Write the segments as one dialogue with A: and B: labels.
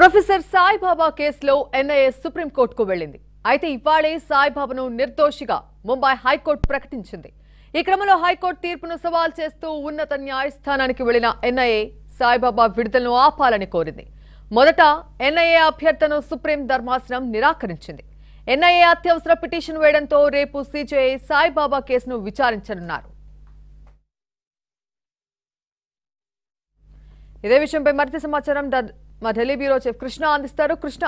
A: Professor Saibaba కేసులో NIA సుప్రీంకోర్టుకు వెళ్ళింది అయితే ఇవాళే సాయిబాబాను నిర్దోషిగా ముంబై హైకోర్టు ప్రకటించింది ఈ క్రమంలో హైకోర్టు తీర్పును సవాల్ చేస్తూ ఉన్నత న్యాయస్థానానికి వెళ్లిన ఎన్ఐఏ సాయిబాబా విడుదలను ఆపాలని కోరింది మొదట ఎన్ఐఏ అభ్యర్థనను సుప్రీం ధర్మాసనం నిరాకరించింది ఎన్ఐఏ అత్యవసర పిటిషన్ వేయడంతో రేపు సీజేఐ సాయిబాబా కేసును విచారించనున్నారు ఇదే విషయంపై మరింత సమాచారం ద- మా ఢిల్లీ బ్యూరో చీఫ్ కృష్ణ అందిస్తారు కృష్ణ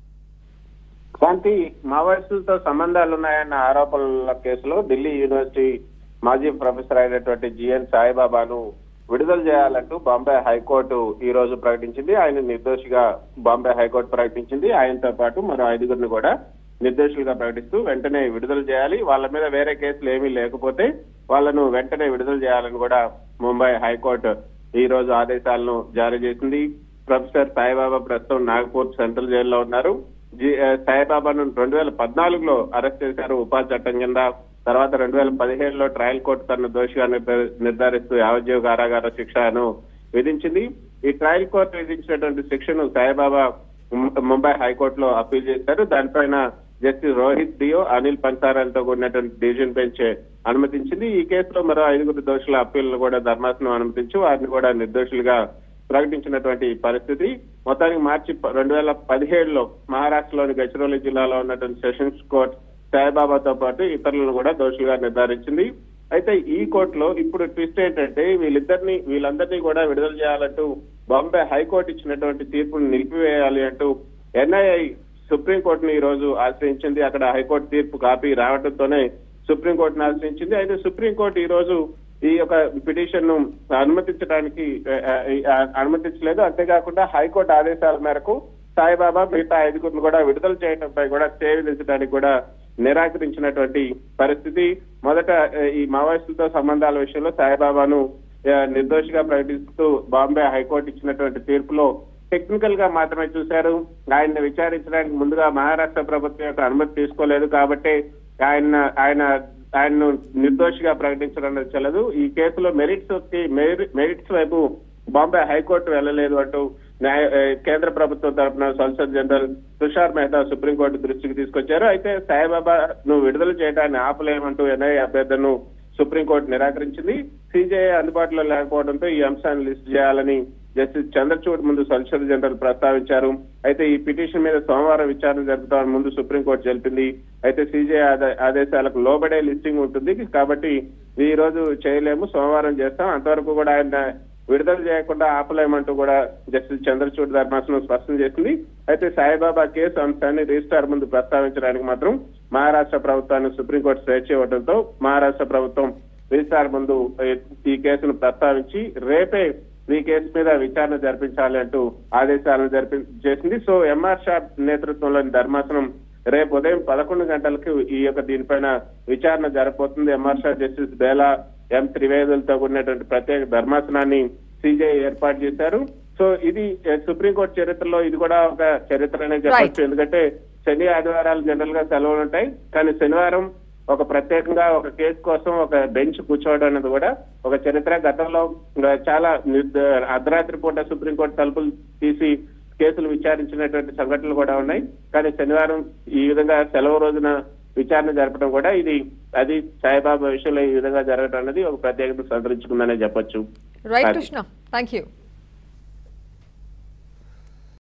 B: శాంతి మావోయిస్టులతో సంబంధాలు ఉన్నాయన్న ఆరోపణల కేసులో ఢిల్లీ యూనివర్సిటీ మాజీ ప్రొఫెసర్ అయినటువంటి జిఎన్ సాయిబాబాను విడుదల చేయాలంటూ బాంబే హైకోర్టు ఈ రోజు ప్రకటించింది ఆయన నిర్దోషిగా బాంబే హైకోర్టు ప్రకటించింది ఆయనతో పాటు మరో ఐదుగురిని కూడా నిర్దోషులుగా ప్రకటిస్తూ వెంటనే విడుదల చేయాలి వాళ్ళ మీద వేరే కేసులు ఏమీ లేకపోతే వాళ్ళను వెంటనే విడుదల చేయాలని కూడా ముంబై హైకోర్టు ఈ రోజు ఆదేశాలను జారీ చేసింది ప్రొఫెసర్ సాయిబాబా ప్రస్తుతం నాగపూర్ సెంట్రల్ జైల్లో ఉన్నారు జి- ఆ, సాయిబాబాను రెండు వేల పద్నాలుగులో అరెస్ట్ చేశారు ఉపాధి చట్టం కింద తర్వాత రెండు వేల పదిహేడులో ట్రయల్ కోర్టు తన దోషిగా నిర్ధ- నిర్ధారిస్తూ యావజ్జీవ కారాగార శిక్షను విధించింది ఈ ట్రయల్ కోర్టు విధించినటువంటి శిక్షను సాయిబాబా ము- ముంబై హైకోర్టులో అప్పీల్ చేశారు దానిపైన జస్టిస్ రోహిత్ డియో అనిల్ పన్సారాలతో కూడినటువంటి డివిజన్ బెంచ్ అనుమతించింది ఈ కేసులో మరో ఐదుగురు దోషుల అప్పీల్ను కూడా ధర్మాసనం అనుమతించి వారిని కూడా నిర్దోషులుగా ప్రకటించినటువంటి పరిస్థితి మొత్తానికి మార్చి ప- రెండు వేల పదిహేడులో మహారాష్ట్రలోని గచ్చిరోలి జిల్లాలో ఉన్నటువంటి సెషన్స్ కోర్ట్ సాయిబాబాతో పాటు ఇతరులను కూడా దోషులుగా నిర్ధారించింది అయితే ఈ కోర్టులో ఇప్పుడు ట్విస్ట్ ఏంటంటే వీళ్ళిద్దరిని వీళ్ళందరినీ కూడా విడుదల చేయాలంటూ బాంబే హైకోర్టు ఇచ్చినటువంటి తీర్పును నిలిపివేయాలి అంటూ ఎన్ఐఐ సుప్రీంకోర్టుని ఈ రోజు ఆశ్రయించింది అక్కడ హైకోర్టు తీర్పు కాపీ రావడంతోనే సుప్రీంకోర్టును ఆశ్రయించింది అయితే సుప్రీంకోర్టు ఈ రోజు ఈ యొక్క పిటిషన్ ను అనుమతించడానికి ఆ, ఆ, అనుమతించలేదు అంతేకాకుండా హైకోర్టు ఆదేశాల మేరకు సాయిబాబా మిగతా ఐదుగురిని కూడా విడుదల చేయడంపై కూడా స్టే విధించడానికి కూడా నిరాకరించినటువంటి పరిస్థితి మొదట ఆ, ఈ మావోయిస్టులతో సంబంధాల విషయంలో సాయిబాబాను ఆ, నిర్దోషిగా ప్రకటిస్తూ బాంబే హైకోర్టు ఇచ్చినటువంటి తీర్పులో టెక్నికల్ గా మాత్రమే చూశారు ఆయన్ని విచారించడానికి ముందుగా మహారాష్ట్ర ప్రభుత్వం యొక్క అనుమతి తీసుకోలేదు కాబట్టి ఆయన ఆయన ఆయన్ను నిర్దోషిగా ప్రకటించడం అనేది చెల్లదు ఈ కేసులో మెరిట్స్ కి మెరిట్స్ వైపు బాంబే హైకోర్టు వెళ్ళలేదు అంటూ న్యాయ ఏ, కేంద్ర ప్రభుత్వం తరఫున solicitor general Tushar Mehta supreme court దృష్టికి తీసుకొచ్చారు అయితే సాయిబాబా నువ్వు విడుదల చేయడాన్ని ఆపలేమంటూ ఎన్ఐఏ అభ్యర్థనను సుప్రీంకోర్టు నిరాకరించింది సిజేఐ అందుబాటులో లేకపోవడంతో ఈ అంశాన్ని లిస్ట్ చేయాలని జస్టిస్ చంద్రచూడ్ ముందు సొలిసిటర్ జనరల్ ప్రస్తావించారు అయితే ఈ పిటిషన్ మీద సోమవారం విచారణ జరుపుతామని ముందు సుప్రీంకోర్టు తెలిపింది అయితే సిజేఐ ఆదే- ఆదేశాలకు లోబడే లిస్టింగ్ ఉంటుంది కాబట్టి ఈ రోజు చేయలేము సోమవారం చేస్తాం అంతవరకు కూడా ఆయన విడుదల చేయకుండా ఆపలేమంటూ కూడా జస్టిస్ చంద్రచూడ్ ధర్మాసనం స్పష్టం చేసింది అయితే సాయిబాబా కేసు అంశాన్ని రిజిస్ట్రార్ ముందు ప్రస్తావించడానికి మాత్రం మహారాష్ట్ర ప్రభుత్వాన్ని సుప్రీంకోర్టు స్వేచ్ఛ ఇవ్వడంతో మహారాష్ట్ర ప్రభుత్వం రిజిస్ట్రార్ ముందు ఈ- ఈ కేసును ప్రస్తావించి రేపే ఈ కేసు మీద విచారణ జరిపించాలి అంటూ ఆదేశాలను జరిపి చేసింది సో ఎంఆర్ షా నేతృత్వంలోని ధర్మాసనం రేపు ఉదయం పదకొండు గంటలకు ఈ యొక్క దీనిపైన విచారణ జరగబోతుంది MR Shah justice Bela M త్రివేదులతో కూడినటువంటి ప్రత్యేక ధర్మాసనాన్ని సిజేఐ ఏర్పాటు చేశారు సో ఇది ఏ, సుప్రీంకోర్టు చరిత్రలో ఇది కూడా ఒక చరిత్రనే చెప్పొచ్చు ఎందుకంటే శని ఆదివారాలు జనరల్ గా సెలవులు ఉంటాయి కానీ శనివారం ఒక ప్రత్యేకంగా ఒక కేసు కోసం ఒక బెంచ్ కూర్చోవడం అనేది కూడా ఒక చరిత్ర గతంలో ఇంకా చాలా నిర్ద- అర్ధరాత్రి పూట సుప్రీంకోర్టు తలుపులు తీసి కేసులు విచారించినటువంటి సంఘటనలు కూడా ఉన్నాయి కానీ శనివారం ఈ విధంగా సెలవు రోజున విచారణ జరపడం కూడా ఇది అది సాయిబాబా విషయంలో ఈ విధంగా జరగడం అనేది ఒక ప్రత్యేకత సంతరించుకుందనే చెప్పొచ్చు
A: రైట్
B: అది.
A: Krishna thank you